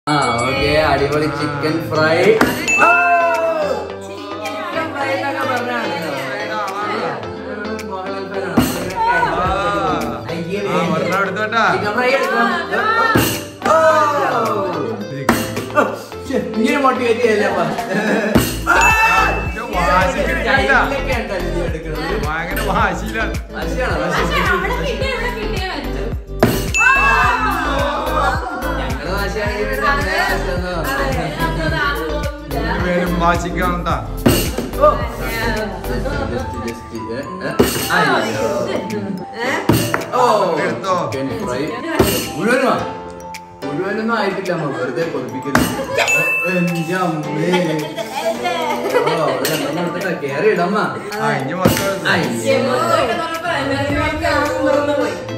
ആ ഓക്കെ അടിപൊളി chicken fry എടുത്തോട്ടാ ചിക്കൻ ഫ്രൈ എടുക്കണം ഇങ്ങനെ മോട്ടിവേറ്റ് ചെയ്യല്ലേ അപ്പൊ വാശിക്ക് എടുക്കണ്ട. സ്റ്റൈലൊക്കെ ഉണ്ടല്ലോ നീ എടുക്കുന്നത് ഭയങ്കര വാശിയിലാണ് വാശിയാണോ പക്ഷെ വാശി അവിടെ കിട്ടിയ ഇവിടെ കിട്ടിയേ പറ്റൂ. ഞങ്ങള് വാശിയാണെങ്കിൽ പിന്നെ അങ്ങനെ വാശിയൊന്നും അതെ, അതൊന്നും ആരും പോകില്ല. പേരും വാശിക്കാണെന്താ ജസ്റ്റ് ജസ്റ്റ് അയ്യോ ഓ എടുത്തോ. ചിക്കൻ ഫ്രൈ മുഴുവനുമാ മുഴുവനൊന്നും ആയിട്ടില്ല അമ്മ വെറുതെ കൊതിപ്പിക്കുന്നു എന്റെ അമ്മേ ഓ അവിടെ രണ്ടെണ്ണം എടുത്തിട്ടാ കേറി ഇടമ്മ ആ ഇനി മൊത്തം എടുത്തോ. അയ്യോ ചെറുതായിട്ട് പറഞ്ഞപ്പോ എല്ലാവരും ഒക്കെ ആണെന്ന് തുറന്നു പോയി